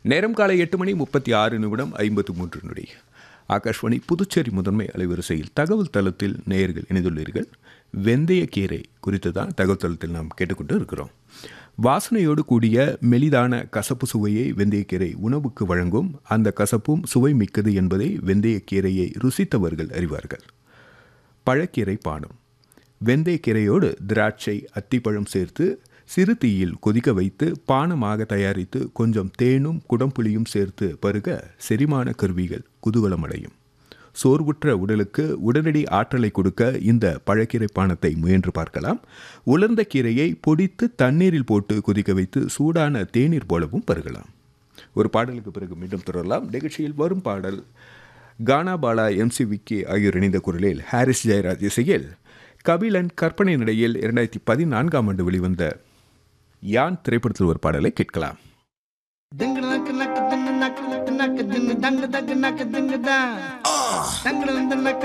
நேரம் காலை எட்டு மணி முப்பத்தி ஆறு நிமிடம் ஐம்பத்து மூன்று நொடி ஆகாஷ்வாணி புதுச்சேரி முதன்மை அலைவரிசையில் தகவல் தளத்தில் நேயர்கள் இணைந்துள்ளீர்கள் வெந்தயக்கீரை குறித்து தான் தகவல் தளத்தில் நாம் கேட்டுக்கொண்டு இருக்கிறோம் வாசனையோடு கூடிய மெலிதான கசப்பு சுவையை வெந்தயக்கீரை உணவுக்கு வழங்கும் அந்த கசப்பும் சுவை மிக்கது என்பதை வெந்தயக்கீரையை ருசித்தவர்கள் அறிவார்கள் பழக்கீரை பானம் வெந்தயக்கீரையோடு திராட்சை அத்திப்பழம் சேர்த்து சிறு தீயில் கொதிக்க வைத்து பானமாக தயாரித்து கொஞ்சம் தேனும் குடம்புளியும் சேர்த்து பருக செரிமான கருவிகள் குதூகலமடையும் சோர்வுற்ற உடலுக்கு உடனடி ஆற்றலை கொடுக்க இந்த பழக்கீரை பானத்தை முயன்று பார்க்கலாம் உலர்ந்த கீரையை பொடித்து தண்ணீரில் போட்டு கொதிக்க வைத்து சூடான தேநீர் போலவும் பருகலாம் ஒரு பாடலுக்கு பிறகு மீண்டும் தொடரலாம் நிகழ்ச்சியில் வரும் பாடல் கானா பாலா எம்சி விக்கி ஆகியோர் இணைந்த குரலில் ஹாரிஸ் ஜெயராஜ் இசையில் கபிலன் கற்பனை நடையில் இரண்டாயிரத்தி பதினான்காம் ஆண்டு வெளிவந்த யான் திரைப்படத்தில் ஒரு பாடலை கேட்கலாம் Ding nak nak ding nak nak ding dang dang nak ding da. Dang dang nak